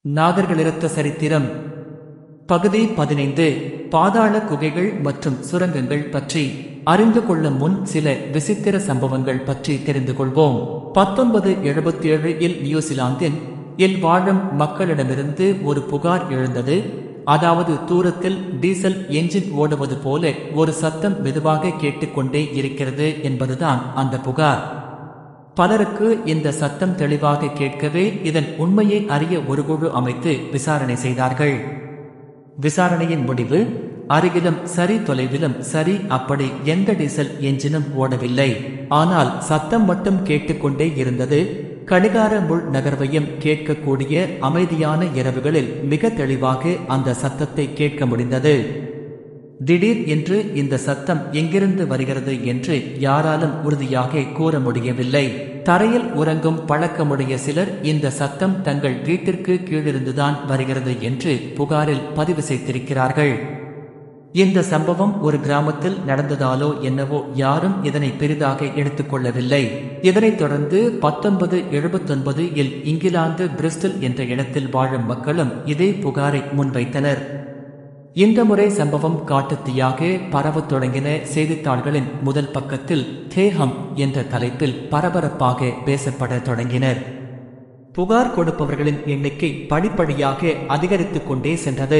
நாகர்களிருத்த சரித்திரம் பகுதி பதினைந்து பாதாள குகைகள் மற்றும் சுரங்கங்கள் பற்றி அறிந்து கொள்ளும் முன் சில விசித்திர சம்பவங்கள் பற்றி தெரிந்து கொள்வோம் பத்தொன்பது எழுபத்தி ஏழு இல் நியூசிலாந்தின் இல் வாழும் மக்களிடமிருந்து ஒரு புகார் எழுந்தது அதாவது தூரத்தில் டீசல் என்ஜின் ஓடுவது போல ஒரு சத்தம் மெதுவாக கேட்டுக்கொண்டே இருக்கிறது என்பதுதான் அந்த புகார் பலருக்கு இந்த சத்தம் தெளிவாக கேட்கவே இதன் உண்மையை அறிய ஒரு குழு அமைத்து விசாரணை செய்தார்கள் விசாரணையின் முடிவு அருகிலும் சரி தொலைவிலும் சரி அப்படி எந்த டீசல் என்ஜினும் ஓடவில்லை ஆனால் சத்தம் மட்டும் கேட்டுக்கொண்டே இருந்தது கடிகார முள் நகர்வையும் கேட்கக்கூடிய அமைதியான இரவுகளில் மிக தெளிவாக அந்த சத்தத்தை கேட்க முடிந்தது திடீர் என்று இந்த சத்தம் எங்கிருந்து வருகிறது என்று யாராலும் உறுதியாக கூற முடியவில்லை தரையில் உறங்கும் பழக்கமுடைய சிலர் இந்த சத்தம் தங்கள் வீட்டிற்கு கீழிருந்துதான் வருகிறது என்று புகாரில் பதிவு செய்திருக்கிறார்கள் இந்த சம்பவம் ஒரு கிராமத்தில் நடந்ததாலோ என்னவோ யாரும் இதனை பெரிதாக எடுத்துக்கொள்ளவில்லை இதனைத் தொடர்ந்து பத்தொன்பது எழுபத்தொன்பது இல் இங்கிலாந்து பிரிஸ்டல் என்ற இடத்தில் வாழும் மக்களும் இதே புகாரை முன்வைத்தனர் இந்த முறை சம்பவம் காட்டுத்தீயாக பரவத் தொடங்கின செய்தித்தாள்களின் முதல் பக்கத்தில் தேகம் என்ற தலைப்பில் பரபரப்பாக பேசப்பட தொடங்கினர் புகார் கொடுப்பவர்களின் எண்ணிக்கை படிப்படியாக அதிகரித்துக் கொண்டே சென்றது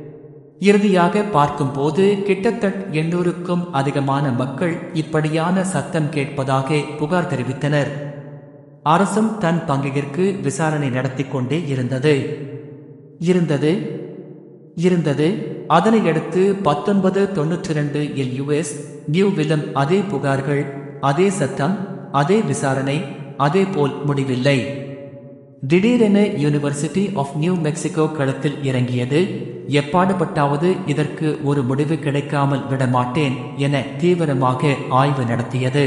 இறுதியாக பார்க்கும்போது கிட்டத்தட்ட எண்ணூறுக்கும் அதிகமான மக்கள் இப்படியான சத்தம் கேட்பதாக புகார் தெரிவித்தனர் அரசும் தன் பங்கிற்கு விசாரணை நடத்தி கொண்டே இருந்தது இருந்தது இருந்தது அதனையடுத்து பத்தொன்பது தொன்னூற்றி ரெண்டு இல் யுஎஸ் நியூவிலும் அதே புகார்கள் அதே சத்தம் அதே விசாரணை அதே போல் முடிவில்லை திடீரென யூனிவர்சிட்டி ஆஃப் நியூ மெக்சிகோ களத்தில் இறங்கியது எப்பாடுபட்டாவது இதற்கு ஒரு முடிவு கிடைக்காமல் விடமாட்டேன் என தீவிரமாக ஆய்வு நடத்தியது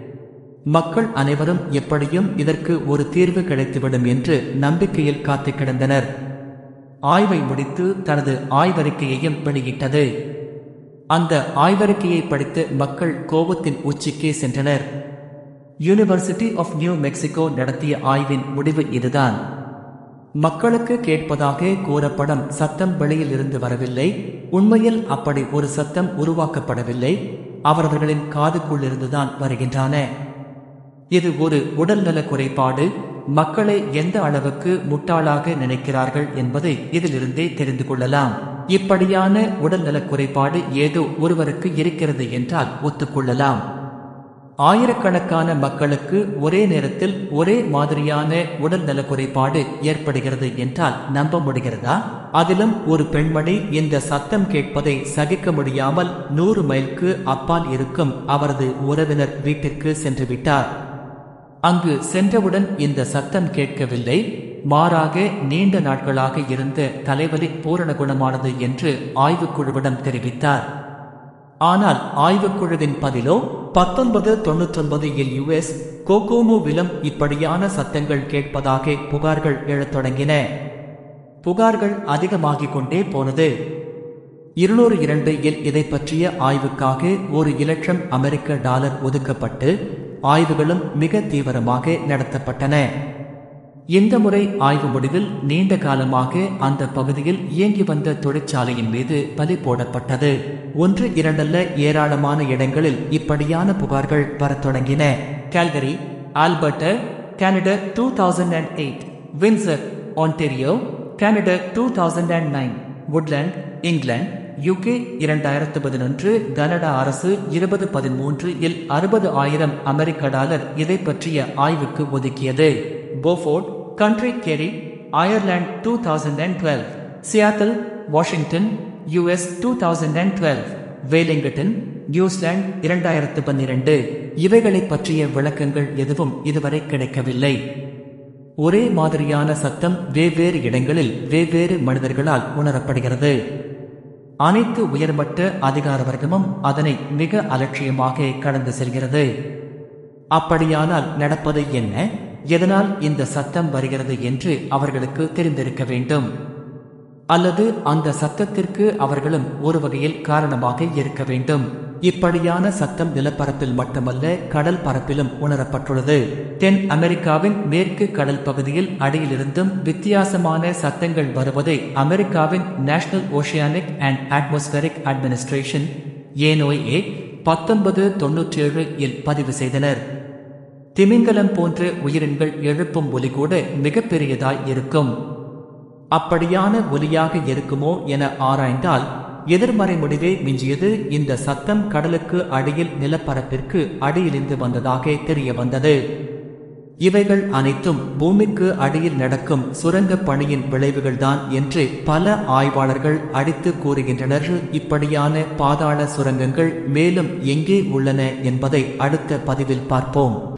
மக்கள் அனைவரும் எப்படியும் இதற்கு ஒரு தீர்வு கிடைத்துவிடும் என்று நம்பிக்கையில் காத்து கிடந்தனர் ஆய்வை முடித்து தனது ஆய்வறிக்கையையும் வெளியிட்டது அந்த ஆய்வறிக்கையை படித்து மக்கள் கோபத்தின் உச்சிக்கே சென்றனர் யூனிவர்சிட்டி ஆஃப் நியூ மெக்சிகோ நடத்திய ஆய்வின் முடிவு இதுதான் மக்களுக்கு கேட்பதாக கூறப்படும் சத்தம் வெளியில் இருந்து வரவில்லை உண்மையில் அப்படி ஒரு சத்தம் உருவாக்கப்படவில்லை அவரவர்களின் காதுக்குள்ளிருந்துதான் வருகின்றன இது ஒரு உடல்நல குறைபாடு மக்களை எந்த அளவுக்கு முட்டாளாக நினைக்கிறார்கள் என்பதை இதிலிருந்தே தெரிந்து கொள்ளலாம் இப்படியான உடல்நலக் குறைபாடு ஏதோ ஒருவருக்கு இருக்கிறது என்றால் ஒத்துக்கொள்ளலாம் ஆயிரக்கணக்கான மக்களுக்கு ஒரே நேரத்தில் ஒரே மாதிரியான உடல் நல குறைபாடு ஏற்படுகிறது என்றால் நம்ப முடிகிறதா அதிலும் ஒரு பெண்மணி இந்த சத்தம் கேட்பதை சகிக்க முடியாமல் நூறு மைலுக்கு அப்பால் இருக்கும் அவரது உறவினர் வீட்டிற்கு சென்று விட்டார் அங்கு சென்றவுடன் இந்த சத்தம் கேட்கவில்லை மாறாக நீண்ட நாட்களாக இருந்த தலைவலி பூரண குணமானது என்று ஆய்வுக்குழுவிடம் தெரிவித்தார் ஆனால் ஆய்வுக்குழுவின் பதிலோ பத்தொன்பது தொன்னூற்றொன்பது இல் யுஎஸ் கோகோமோவிலும் இப்படியான சத்தங்கள் கேட்பதாக புகார்கள் எழத் தொடங்கின புகார்கள் அதிகமாகிக் கொண்டே போனது இருநூறு இரண்டு இல் இதை பற்றிய ஆய்வுக்காக ஒரு இலட்சம் அமெரிக்க டாலர் ஒதுக்கப்பட்டு ஆய்வுகளும் மிக தீவிரமாக நடத்தப்பட்டன இந்த முறை ஆய்வு முடிவில் நீண்ட காலமாக அந்த பகுதியில் இயங்கி வந்த தொழிற்சாலையின் மீது பலி போடப்பட்டது ஒன்று இரண்டல்ல ஏராளமான இடங்களில் இப்படியான புகார்கள் வரத் தொடங்கின Calgary Alberta Canada two thousand and eight Windsor Ontario Canada two thousand and nine Woodland England UK இரண்டாயிரத்து பதினொன்று கனடா அரசு இருபது பதிமூன்று இல் அறுபது ஆயிரம் அமெரிக்க டாலர் இதை பற்றிய ஆய்வுக்கு ஒதுக்கியது Beaufort country Kerry Ireland two thousand and twelve Seattle Washington US two thousand and twelve Wellington New Zealand இரண்டாயிரத்து பன்னிரண்டு இவைகளை பற்றிய விளக்கங்கள் எதுவும் இதுவரை கிடைக்கவில்லை ஒரே மாதிரியான சத்தம் வெவ்வேறு இடங்களில் வெவ்வேறு மனிதர்களால் உணரப்படுகிறது அனைத்து உயர்மட்ட அதிகார வர்க்கமும் அதனை மிக அலட்சியமாக கடந்து செல்கிறது அப்படியானால் நடப்பது என்ன எதனால் இந்த சத்தம் வருகிறது என்று அவர்களுக்கு தெரிந்திருக்க வேண்டும் அல்லது அந்த சத்தத்திற்கு அவர்களும் ஒரு வகையில் காரணமாக இருக்க வேண்டும் இப்படியான சத்தம் நிலப்பரப்பில் மட்டுமல்ல கடல் பரப்பிலும் உணரப்பட்டுள்ளது தென் அமெரிக்காவின் மேற்கு கடல் பகுதியில் அடியிலிருந்தும் வித்தியாசமான சத்தங்கள் வருவதை அமெரிக்காவின் national oceanic and atmospheric administration NOAA பத்தொன்பது தொன்னூற்றேழு இல் பதிவு செய்தனர் திமிங்கலம் போன்ற உயிரின்கள் எழுப்பும் ஒலி கூட மிகப்பெரியதாய் இருக்கும் அப்படியான ஒலியாக இருக்குமோ என ஆராய்ந்தால் எதிர்மறை முடிவே மிஞ்சியது இந்த சத்தம் கடலுக்கு அடியில் நிலப்பரப்பிற்கு அடியிலிருந்து வந்ததாக தெரிய வந்தது இவைகள் அனைத்தும் பூமிக்கு அடியில் நடக்கும் சுரங்க பணியின் விளைவுகள்தான் என்று பல ஆய்வாளர்கள் அடித்து கூறுகின்றனர் இப்படியான பாதாள சுரங்கங்கள் மேலும் எங்கே உள்ளன என்பதை அடுத்த பதிவில் பார்ப்போம்